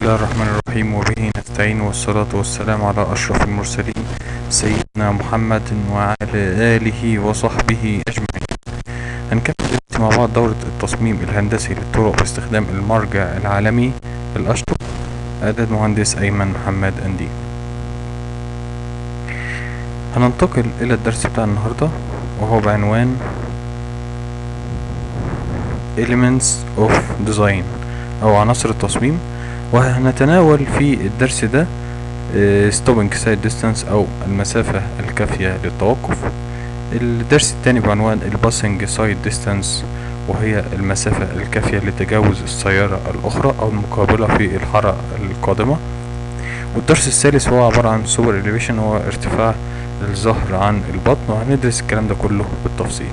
الله الرحمن الرحيم وبه نستعين والصلاة والسلام على أشرف المرسلين سيدنا محمد وعلى آله وصحبه أجمعين هنكمل دلوقتي مع بعض دورة التصميم الهندسي للطرق باستخدام المرجع العالمي الأشطر إعداد مهندس أيمن محمد أنديل هننتقل إلى الدرس بتاع النهاردة وهو بعنوان Elements of Design أو عناصر التصميم وهنتناول في الدرس ده آه، Stopping Side Distance أو المسافة الكافية للتوقف الدرس الثاني بعنوان الباسنج سايد ديستانس وهي المسافة الكافية لتجاوز السيارة الأخرى أو المقابلة في الحارة القادمة والدرس الثالث هو عبارة عن سوبر إليفيشن هو ارتفاع الظهر عن البطن وهندرس الكلام ده كله بالتفصيل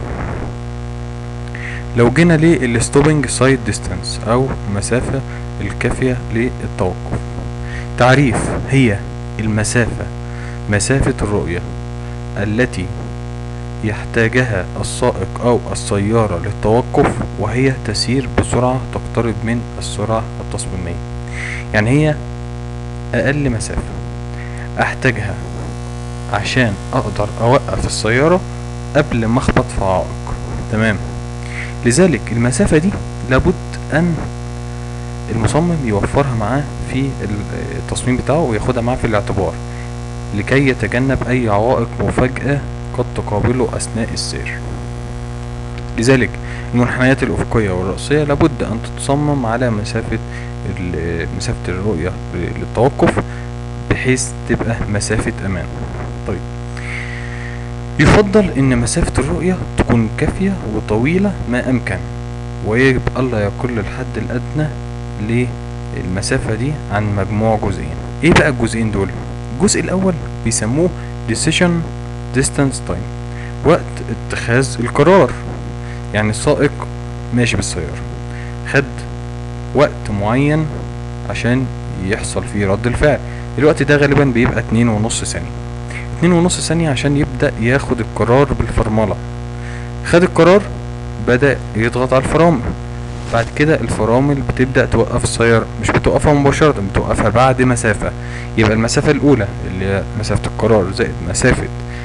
لو جينا للستوبنج سايد ديستانس أو المسافة الكافية للتوقف تعريف هي المسافة مسافة الرؤية التي يحتاجها السائق أو السيارة للتوقف وهي تسير بسرعة تقترب من السرعة التصميمية يعني هي أقل مسافة أحتاجها عشان أقدر أوقف السيارة قبل ما أخبط في عائق تمام لذلك المسافة دي لابد أن المصمم يوفرها معاه في التصميم بتاعه وياخدها معاه في الاعتبار لكي يتجنب أي عوائق مفاجئة قد تقابله أثناء السير لذلك المنحنيات الأفقية والرأسية لابد أن تتصمم على مسافة ال- مسافة الرؤية للتوقف بحيث تبقى مسافة أمان طيب يفضل ان مسافة الرؤية تكون كافية وطويلة ما امكن ويجب الا يقل الحد الادنى للمسافة دي عن مجموع جزئين ايه بقى الجزئين دول الجزء الاول بيسموه decision distance time وقت اتخاذ القرار يعني السائق ماشي بالسيارة خد وقت معين عشان يحصل فيه رد الفعل الوقت ده غالبا بيبقى اتنين ونص ثانية اتنين ونص ثانية عشان يبدأ ياخد القرار بالفرملة خد القرار بدأ يضغط على الفرامل بعد كده الفرامل بتبدأ توقف السيارة مش بتوقفها مباشرة بتوقفها بعد مسافة يبقى المسافة الأولى اللي هي مسافة القرار زائد مسافة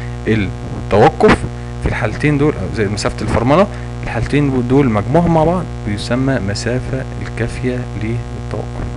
التوقف في الحالتين دول أو زائد مسافة الفرملة الحالتين دول مجموعهم مع بعض بيسمى مسافة الكافية للتوقف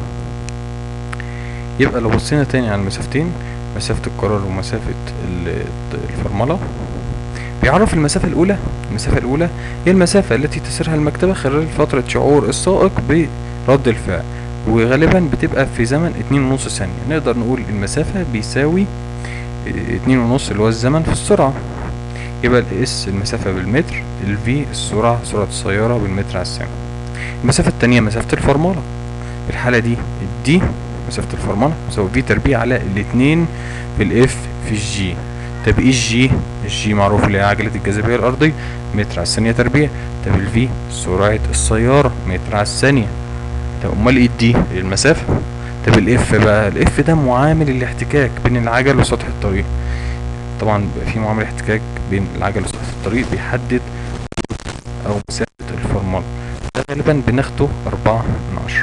يبقى لو بصينا تاني على المسافتين مسافة القرار ومسافة ال- الفرملة بيعرف المسافة الأولى المسافة الأولى هي المسافة التي تسيرها المكتبة خلال فترة شعور السائق برد الفعل وغالبا بتبقى في زمن اتنين ونص ثانية نقدر نقول المسافة بيساوي اه، اتنين ونص اللي هو الزمن في السرعة يبقى الاس المسافة بالمتر الفي السرعة سرعة السيارة بالمتر على الثانية المسافة التانية مسافة الفرملة الحالة دي الدي مسافة الفرملة تساوي في تربيع على الاتنين في الاف في الجي طب ايه الجي الجي معروف اللي هي عجلة الجاذبية الأرضية متر على الثانية تربيع طب الفي سرعة السيارة متر على الثانية طب امال ايه الدي المسافة طب الاف بقى الاف ده معامل الاحتكاك بين العجل وسطح الطريق طبعا بيبقى في معامل احتكاك بين العجل وسطح الطريق بيحدد او مسافة الفرملة ده غالبا بناخده أربعة من عشرة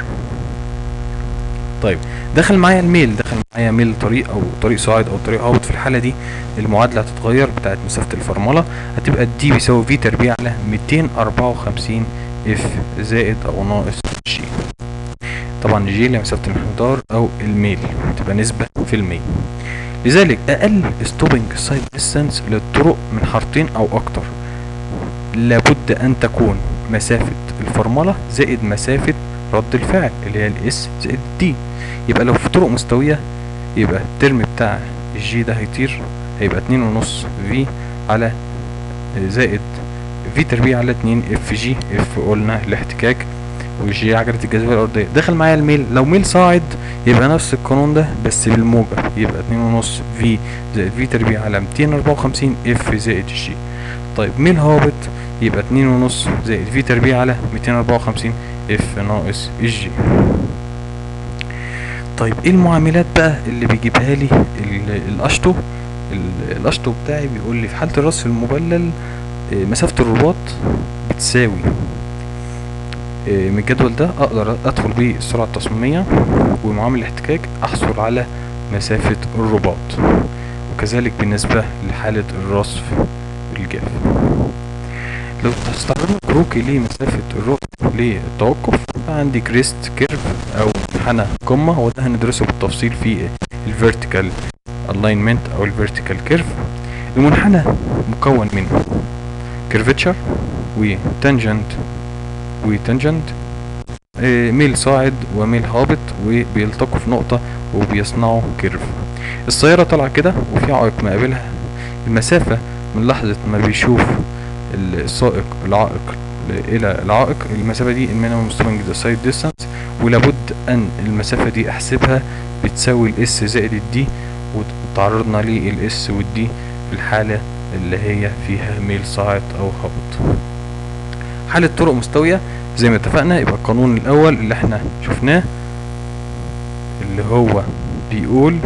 طيب دخل معايا الميل دخل معايا ميل طريق او طريق صاعد او طريق هابط في الحاله دي المعادله هتتغير بتاعت مسافه الفرمله هتبقى الدي بيساوي في تربيع على 254 اف زائد او ناقص جي طبعا جي اللي هي مسافه المقدار او الميل تبقى نسبه في الميل لذلك اقل ستوبنج سايد ديستانس للطرق من حارتين او اكتر لابد ان تكون مسافه الفرمله زائد مسافه رد الفعل اللي هي الاس زائد دي يبقى لو في طرق مستوية يبقى الترم بتاع الجي ده هيطير هيبقى اتنين ونص في على زائد في تربيع على اتنين اف جي اف قلنا الاحتكاك وجي عجلة الجاذبية الأرضية دخل معايا الميل لو ميل صاعد يبقى نفس القانون ده بس بالموجة يبقى اتنين ونص في زائد في تربيع على ميتين أربعة وخمسين اف زائد جي طيب ميل هابط يبقى اتنين ونص زائد في تربيع على ميتين أربعة وخمسين اف ناقص الجي طيب ايه المعاملات بقى اللي بيجيبها لي ال- الاشطو ال- الاشطو بتاعي بيقول لي في حالة الرصف المبلل آه، مسافة الرباط بتساوي آه، من الجدول ده اقدر ادخل بيه السرعة التصميمية ومعامل الاحتكاك احصل على مسافة الرباط وكذلك بالنسبة لحالة الرصف الجاف لو استعرضنا كروكي لمسافة الرصف للتوقف عندي كريست كيرف او منحنى قمة هو ده هندرسه بالتفصيل في الفيرتيكال الاينمنت او الفيرتيكال كيرف المنحنى مكون من كيرفتشر وتانجنت وتانجنت آه، ميل صاعد وميل هابط وبيلتقوا في نقطة وبيصنعوا كيرف السيارة طالعة كده وفي عائق مقابلها المسافة من لحظة ما بيشوف السائق العائق إلى العائق المسافة دي المينيمم سترونج سايد ديستانس ولابد أن المسافة دي أحسبها بتساوي الاس زائد الدي وتعرضنا للاس والدي في الحالة اللي هي فيها ميل صاعد أو هابط حالة طرق مستوية زي ما اتفقنا يبقى القانون الأول اللي احنا شفناه اللي هو بيقول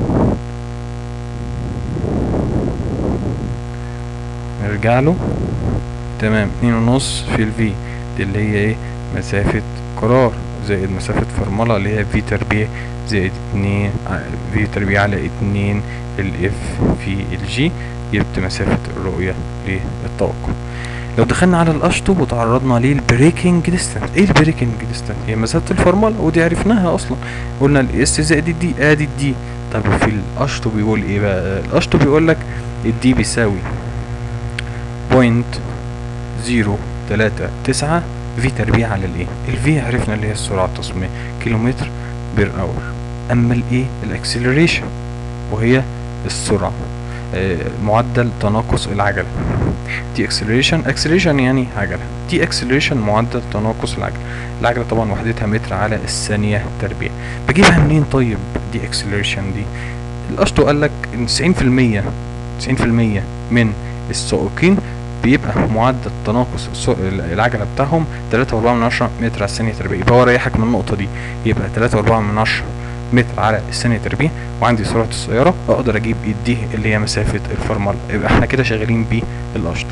نرجع له تمام اتنين ونص في الفي دي اللي هي ايه مسافة قرار زائد مسافة فرملة اللي هي في تربيع زائد اتنين في تربيع على اتنين الاف في الجي جبت مسافة الرؤية للتوقف لو دخلنا على الاشطو وتعرضنا للبريكنج ديستانس ايه البريكنج ديستانس هي مسافة الفرملة ودي عرفناها اصلا قلنا الاس زائد الدي ادي الدي طب وفي الاشطو بيقول ايه بقى الاشطو بيقول لك الدي بيساوي بوينت زيرو تلاتة تسعة في تربيع على الايه الفي عرفنا اللي هي السرعة التصميمية كيلومتر بير اور اما الايه الاكسلريشن وهي السرعة آه، معدل تناقص العجلة دي اكسلريشن اكسلريشن يعني عجلة دي اكسلريشن معدل تناقص العجلة العجلة طبعا وحدتها متر على الثانية تربيع بجيبها منين طيب دي اكسلريشن دي الاشطو قال لك ان 90% 90% من السائقين بيبقى معدل تناقص السو- العجلة بتاعهم 3.4 من عشرة متر على الثانية تربيع يبقى هو ريحك من النقطة دي يبقى 3.4 من عشرة متر على الثانية تربيع وعندي سرعة السيارة اقدر اجيب الدي اللي هي مسافة الفرملة يبقى احنا كده شغالين بالاشطو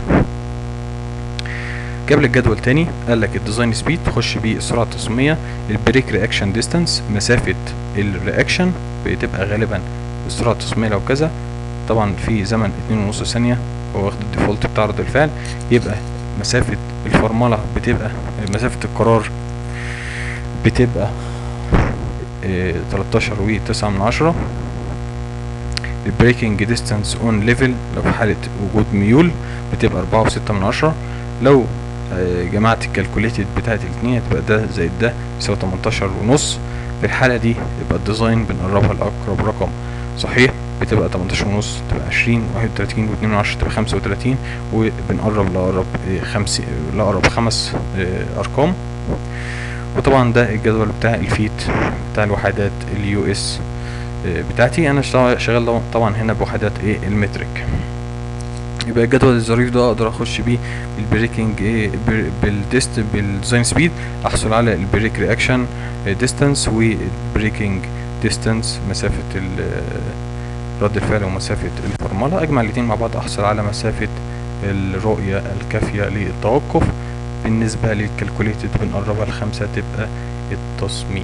جاب لك جدول تاني قال لك الديزاين سبيد تخش بيه السرعة التصميمية البريك رياكشن ديستانس مسافة الرياكشن بتبقى غالبا السرعة التصميمية لو كذا طبعا في زمن اتنين ونص ثانية هو واخد الديفولت بتاع رد الفعل يبقى مسافة الفرملة بتبقى مسافة القرار بتبقى اه 13 وتسعة من عشرة البريكنج ديستانس اون ليفل لو في حالة وجود ميول بتبقى أربعة وستة من عشرة لو آه، جمعت الكالكوليتد بتاعت الاتنين هتبقى ده زائد ده يساوي 18 ونص في الحالة دي يبقى الديزاين بنقربها لأقرب رقم صحيح بتبقى 18 ونص تبقى 20 31 و2 من عشرة تبقى 35 وبنقرب لأقرب آه، خمس لأقرب خمس آه، أرقام وطبعا ده الجدول بتاع الفيت بتاع الوحدات اليو اس بتاعتي انا شغال- شغال طبعا هنا بوحدات ايه المترك يبقى الجدول الظريف ده اقدر اخش بيه بالبريكنج ايه بال- بالديست بالديزاين سبيد احصل على البريك رياكشن ديستانس والبريكنج ديستانس مسافة ال- رد الفعل ومسافة الفرملة اجمع الاتنين مع بعض احصل على مسافة الرؤية الكافية للتوقف بالنسبة للكالكوليتد بنقربها لخمسة تبقى التصميم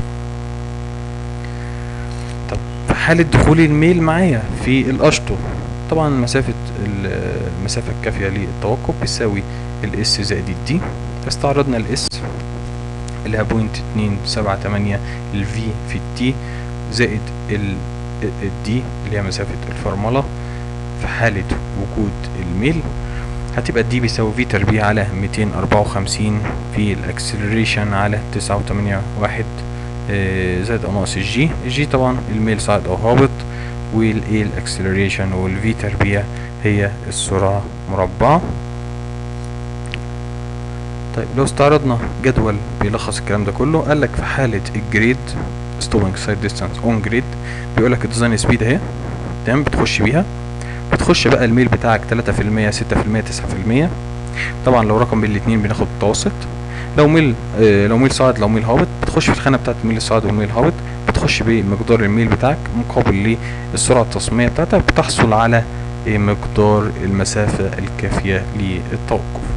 طب في حالة دخول الميل معايا في الأشطو طبعا مسافة ال- المسافة الكافية للتوقف بتساوي الاس زائد الدي استعرضنا الاس اللي هي بوينت اتنين سبعة تمانية الفي في التي زائد الدي اللي هي مسافة الفرملة في حالة وجود الميل هتبقى الدي بيساوي في تربيع على ميتين أربعة وخمسين في الاكسلريشن على تسعة وتمانية واحد آه، زائد أو ناقص الجي الجي طبعا الميل صاعد أو هابط والايه الاكسلريشن والفي تربيع هي السرعة مربعة طيب لو استعرضنا جدول بيلخص الكلام ده كله قال لك في حالة الجريد ستوبنج سايد ديستانس اون جريد بيقول لك الديزاين سبيد اهي تمام بتخش بيها بتخش بقى الميل بتاعك 3% 6% 9% طبعا لو رقم بين الاتنين بناخد متوسط لو ميل آه لو ميل صاعد لو ميل هابط بتخش في الخانه بتاعت الميل الصاعد والميل الهابط بتخش بمقدار الميل بتاعك مقابل للسرعه التصميميه بتاعتك بتحصل على آه، مقدار المسافه الكافيه للتوقف